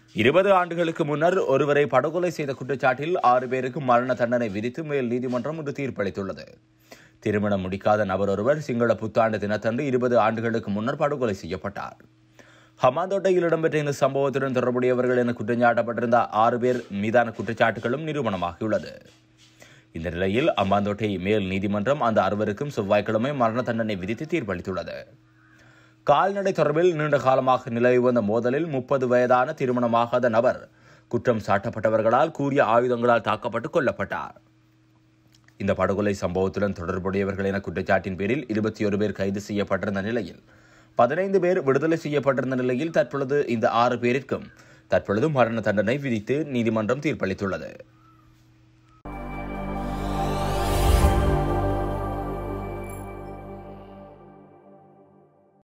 இருபது ஆண்டுகளுக்கு முன்னர் ஒருவரை படுகொலை செய்த குற்றச்சாட்டில் ஆறு பேருக்கு மரண தண்டனை விதித்து மேல் நீதிமன்றம் இன்று தீர்ப்பளித்துள்ளது திருமணம் முடிக்காத நபர் ஒருவர் சிங்கள புத்தாண்டு தினத்தன்று இருபது ஆண்டுகளுக்கு முன்னர் படுகொலை செய்யப்பட்டார் ஹமாந்தோட்டையில் இடம்பெற்ற இந்த சம்பவத்துடன் தொடர்புடையவர்கள் என குற்றஞ்சாட்டப்பட்டிருந்த ஆறு பேர் மீதான குற்றச்சாட்டுகளும் நிரூபணமாகியுள்ளது இந்த நிலையில் அம்பாந்தோட்டை மேல் நீதிமன்றம் அந்த அறுவருக்கும் செவ்வாய்க்கிழமை மரண தண்டனை விதித்து தீர்ப்பளித்துள்ளது கால்நடை தொடர்பில் நீண்ட காலமாக நிலவி வந்த மோதலில் முப்பது வயதான திருமணமாகாத நபர் குற்றம் சாட்டப்பட்டவர்களால் கூறிய ஆயுதங்களால் தாக்கப்பட்டு கொல்லப்பட்டார் இந்த படுகொலை சம்பவத்துடன் தொடர்புடையவர்கள் என குற்றச்சாட்டின் பேரில் இருபத்தி ஒரு பேர் கைது செய்யப்பட்டிருந்த நிலையில் பதினைந்து பேர் விடுதலை செய்யப்பட்டிருந்த நிலையில் தற்பொழுது இந்த ஆறு பேருக்கும் தற்பொழுது மரண தண்டனை விதித்து நீதிமன்றம் தீர்ப்பளித்துள்ளது